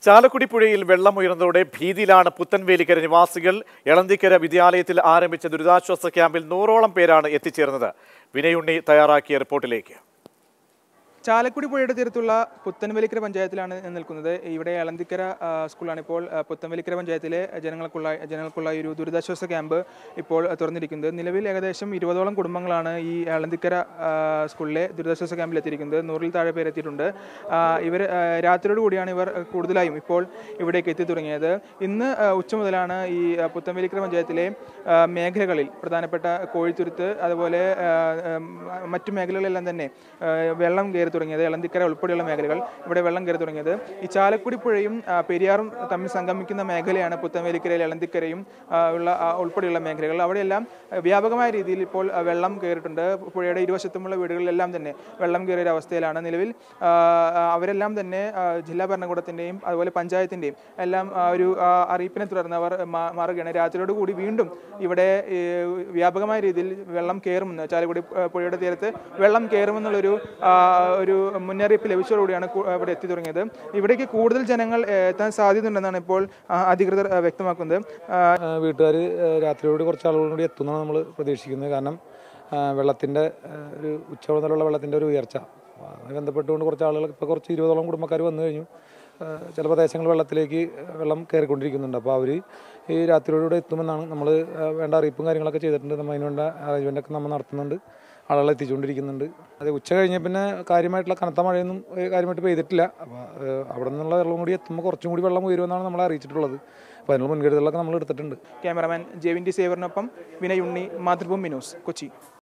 ചാലക്കുടി പുഴയിൽ വെള്ളമുയർന്നതോടെ ഭീതിയിലാണ് പുത്തൻവേലിക്കര നിവാസികൾ എളന്തിക്കര വിദ്യാലയത്തിൽ ആരംഭിച്ച ദുരിതാശ്വാസ ക്യാമ്പിൽ നൂറോളം പേരാണ് എത്തിച്ചേർന്നത് വിനയുണ്ണി തയ്യാറാക്കിയ റിപ്പോർട്ടിലേക്ക് ചാലക്കുടി പുഴയുടെ തീരത്തുള്ള പുത്തൻവലിക്കര പഞ്ചായത്തിലാണ് ഞാൻ നിൽക്കുന്നത് ഇവിടെ എളന്തിക്കര ആ, സ്കൂളാണ് ഇപ്പോൾ ആ, പുത്തൻവലിക്കര പഞ്ചായത്തിലെ ജനങ്ങൾക്കുള്ള ജനങ്ങൾക്കുള്ള ഒരു ദുരിതാശ്വാസ ക്യാമ്പ് ഇപ്പോൾ ആ, തുറന്നിരിക്കുന്നത് നിലവിൽ ഏകദേശം ഇരുപതോളം കുടുംബങ്ങളാണ് ഈ എളന്തിക്കര ആ, സ്കൂളിലെ ദുരിതാശ്വാസ ക്യാമ്പിൽ എത്തിയിരിക്കുന്നത് നൂറിൽ താഴെ പേര് എത്തിയിട്ടുണ്ട് ആ, ഇവർ ആ, രാത്രിയോട് കൂടിയാണ് ഇവർ കൂടുതലായും ഇപ്പോൾ ഇവിടേക്ക് എത്തി തുടങ്ങിയത് ഇന്ന് ആ, ഉച്ച മുതലാണ് ഈ ആ, പുത്തൻവലിക്കര പഞ്ചായത്തിലെ ആ, മേഖലകളിൽ പ്രധാനപ്പെട്ട കോഴിത്തുരുത്ത് അതുപോലെ ആ, ഉം, മറ്റു മേഖലകളിലെല്ലാം തന്നെ ആ, വെള്ളം കയറി തുടങ്ങിയത് എളന്തിക്കര ഉൾപ്പെടെയുള്ള മേഖലകൾ ഇവിടെ വെള്ളം കയറി തുടങ്ങിയത് ഈ ചാലക്കുടി പുഴയും ആ, പെരിയാറും തമ്മിൽ സംഗമിക്കുന്ന മേഖലയാണ് പുത്തൻവേലിക്കരയിൽ എളന്തിക്കരയും ആ, ഉള്ള ആ, ഉൾപ്പെടെയുള്ള മേഖലകൾ അവിടെയെല്ലാം ആ, വ്യാപകമായ രീതിയിൽ ഇപ്പോൾ ആ, വെള്ളം കയറിയിട്ടുണ്ട് പുഴയുടെ ഇരുവശത്തുമുള്ള വീടുകളിലെല്ലാം തന്നെ വെള്ളം കയറിയ ഒരു അവസ്ഥയിലാണ് നിലവിൽ ആ, ആ, അവരെല്ലാം തന്നെ ആ, ജില്ലാ ഭരണകൂടത്തിൻ്റെയും അതുപോലെ പഞ്ചായത്തിൻ്റെയും എല്ലാം ആ, ഒരു ആ, അറിയിപ്പിനെ തുടർന്ന് അവർ മാ- മാറുകയാണ് രാത്രിയോട് കൂടി വീണ്ടും ഇവിടെ ഈ, വ്യാപകമായ രീതിയിൽ വെള്ളം കയറുമെന്ന് ചാലക്കുടി ആ, പുഴയുടെ തീരത്ത് വെള്ളം കയറുമെന്നുള്ളൊരു ആ, ഒരു മുന്നറിയിപ്പ് ലഭിച്ചതോടുകൂടിയാണ് കു- ഇവിടെ എത്തി തുടങ്ങിയത് ഇവിടേക്ക് കൂടുതൽ ജനങ്ങൾ ഏ, എത്താൻ സാധ്യതയുണ്ടെന്നാണ് ഇപ്പോൾ ആ, അധികൃതർ ആ, വ്യക്തമാക്കുന്നത് ആ, വീട്ടുകാർ രാത്രിയോട് കുറച്ച് ആളുകളും കൂടി എത്തുമെന്നാണ് നമ്മൾ പ്രതീക്ഷിക്കുന്നത് കാരണം വെള്ളത്തിൻ്റെ ഒരു ഉച്ച മുതലുള്ള വെള്ളത്തിൻ്റെ ഒരു ഉയർച്ച അപ്പോൾ അതുമായി ബന്ധപ്പെട്ടുകൊണ്ട് കുറച്ച് ആളുകൾ ഇപ്പോൾ കുറച്ച് ഇരുപതോളം കുടുംബക്കാർ വന്നു കഴിഞ്ഞു ആ, ചില പ്രദേശങ്ങൾ വെള്ളത്തിലേക്ക് വെള്ളം കയറിക്കൊണ്ടിരിക്കുന്നുണ്ട് അപ്പോൾ അവർ ഈ രാത്രിയോടുകൂടെ എത്തുമെന്നാണ് നമ്മൾ വേണ്ട അറിയിപ്പും കാര്യങ്ങളൊക്കെ ചെയ്തിട്ടുണ്ട് നമ്മൾ അതിനുവേണ്ട അറേഞ്ച്മെൻ്റൊക്കെ നമ്മൾ നടത്തുന്നുണ്ട് ആളുകളെ എത്തിച്ചുകൊണ്ടിരിക്കുന്നുണ്ട് അത് ഉച്ച കഴിഞ്ഞ പിന്നെ കാര്യമായിട്ടുള്ള കനത്ത മഴയൊന്നും ഏഹ്, കാര്യമായിട്ട് പെയ്തിട്ടില്ല അപ്പോൾ ഏഹ്, അവിടെ നിന്നുള്ള വെള്ളം കൂടി എത്തുമ്പോൾ കുറച്ചും കൂടി വെള്ളം ഉയരുമെന്നാണ് നമ്മളെ അറിയിച്ചിട്ടുള്ളത് അപ്പോൾ അതിനുള്ള മുൻകരുതലൊക്കെ നമ്മൾ എടുത്തിട്ടുണ്ട് ക്യാമറാമാൻ ജെവിൻ ടി സേവറിനൊപ്പം വിനയുണ്ണി മാതൃഭൂമി ന്യൂസ് കൊച്ചി